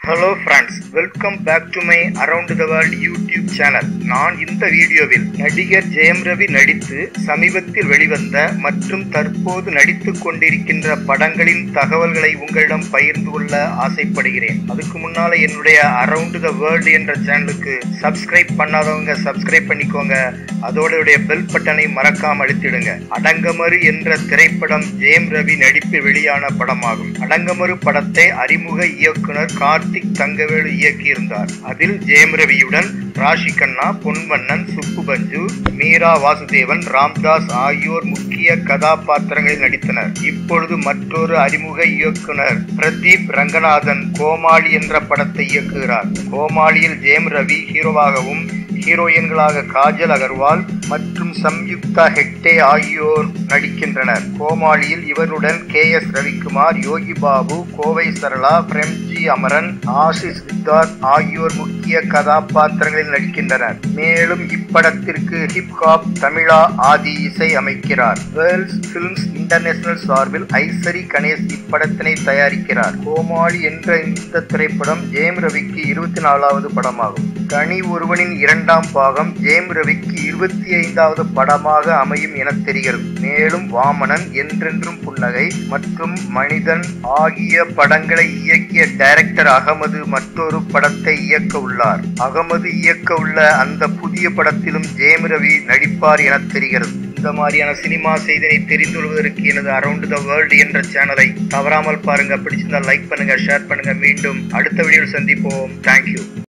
hello friends welcome back to my around the world YouTube channel நான் இந்த வீடியோவில் நடிகர் ஜெயம் ரவி நடித்து சமீபத்தில் வெளிவந்த மற்றும் தற்போது நடித்துக் கொண்டிருக்கின்ற படங்களின் தகவல்களை உங்களிடம் பகிர்ந்து கொள்ள ஆசைப்படுகிறேன் அதுக்கு முன்னால என்னுடைய அரவுண்ட் த வேர்ல்டு என்ற சேனலுக்கு சப்ஸ்கிரைப் பண்ணாதவங்க சப்ஸ்கிரைப் பண்ணிக்கோங்க அதோட பெல் பட்டனை மறக்காம அழுத்திடுங்க அடங்கமறு என்ற திரைப்படம் ஜெயம் ரவி நடிப்பில் வெளியான படமாகும் அடங்கமறு படத்தை அறிமுக இயக்குனர் கார்த்திக் தங்கவேலு இயக்கியிருந்தார் அதில் ஜெயம் ரவியுடன் ராஷி கண்ணா பொன்வண்ணன் சுப்பு பஞ்சு மீரா வாசுதேவன் ராம்தாஸ் ஆகியோர் முக்கிய கதாபாத்திரங்களில் நடித்தனர் இப்பொழுது மற்றொரு அறிமுக இயக்குனர் பிரதீப் ரங்கநாதன் கோமாளி என்ற படத்தை இயக்குகிறார் கோமாளியில் ஜெயம் ரவி ஹீரோவாகவும் ஹீரோயின்களாக காஜல் அகர்வால் மற்றும் சம்யுக்தா ஹெக்டே ஆகியோர் நடிக்கின்றனர் கோமாளியில் இவருடன் கே எஸ் ரவிக்குமார் யோகி பாபு கோவை சரளா பிரேம்ஜி அமரன் ஆசிஷ் சித்தார்த் ஆகியோர் முக்கிய கதாபாத்திரங்களில் நடிக்கின்றனர் மேலும் இப்படத்திற்கு ஹிப்ஹாப் தமிழா ஆதி இசை அமைக்கிறார் வேர்ல்ட்ஸ் பிலிம்ஸ் இன்டர்நேஷனல் சார்பில் ஐசரி கணேஷ் இப்படத்தினை தயாரிக்கிறார் கோமாளி என்ற இந்த திரைப்படம் ஜெயம் ரவிக்கு இருபத்தி நாலாவது படமாகும் கனி ஒருவனின் இரண்டாம் பாகம் ஜெயம் ரவிக்கு இருபத்தி ஐந்தாவது படமாக அமையும் என தெரிகிறது மேலும் வாமனன் என்றென்றும் புன்னகை மற்றும் மனிதன் ஆகிய படங்களை இயக்கிய டைரக்டர் அகமது மற்றொரு படத்தை இயக்க உள்ளார் அகமது இயக்க உள்ள அந்த புதிய படத்திலும் ஜெயம் ரவி நடிப்பார் என தெரிகிறது இந்த மாதிரியான சினிமா செய்தியை தெரிந்து கொள்வதற்கு எனது அரவுண்ட் த வேர்ல்டு என்ற சேனலை தவறாமல் பாருங்க பிடிச்சிருந்தா லைக் பண்ணுங்க ஷேர் பண்ணுங்க மீண்டும் அடுத்த வீடியோவில் சந்திப்போம் தேங்க்யூ